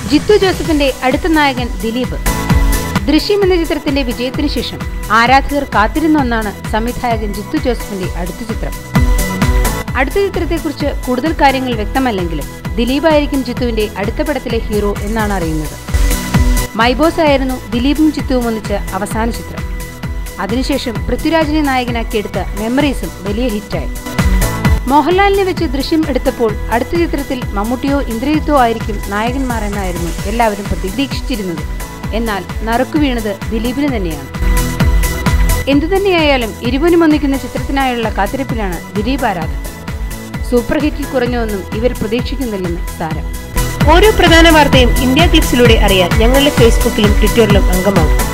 ജിത്തു ജോസഫിന്റെ അടുത്ത നായകൻ ദിലീപ് ദൃശ്യം എന്ന ചിത്രത്തിന്റെ വിജയത്തിനു ശേഷം ആരാധകർ കാത്തിരുന്ന ഒന്നാണ് സംവിധായകൻ ജിത്തു ജോസഫിന്റെ അടുത്ത ചിത്രം അടുത്ത ചിത്രത്തെക്കുറിച്ച് കൂടുതൽ കാര്യങ്ങൾ വ്യക്തമല്ലെങ്കിലും ദിലീപായിരിക്കും ജിത്തുവിന്റെ അടുത്ത പടത്തിലെ ഹീറോ എന്നാണ് അറിയുന്നത് മൈബോസ് ആയിരുന്നു ദിലീപും ജിത്തുവും ഒന്നിച്ച് അവസാന ചിത്രം അതിനുശേഷം പൃഥ്വിരാജിനെ നായകനാക്കിയെടുത്ത മെമ്മറീസും വലിയ ഹിറ്റായി മോഹൻലാലിനെ വെച്ച് ദൃശ്യം എടുത്തപ്പോൾ അടുത്ത ചിത്രത്തിൽ മമ്മൂട്ടിയോ ഇന്ദ്രജിത്തോ ആയിരിക്കും നായകന്മാർ എന്നായിരുന്നു എല്ലാവരും പ്രതീക്ഷിച്ചിരുന്നത് എന്നാൽ നറുക്കു വീണത് ദിലീപിന് തന്നെയാണ് എന്തുതന്നെയായാലും ഇരുവനും ഒന്നിക്കുന്ന ചിത്രത്തിനായുള്ള കാത്തിരിപ്പിലാണ് ദിലീപ് ആരാധകർ സൂപ്പർ ഹിറ്റിൽ കുറഞ്ഞൊന്നും ഇവർ പ്രതീക്ഷിക്കുന്നില്ലെന്ന് താരം ഓരോ പ്രധാന വാർത്തയും ഇന്ത്യ ക്ലിക്സിലൂടെ അറിയാൻ ഞങ്ങളുടെ ഫേസ്ബുക്കിലും ട്വിറ്ററിലും അംഗമാകും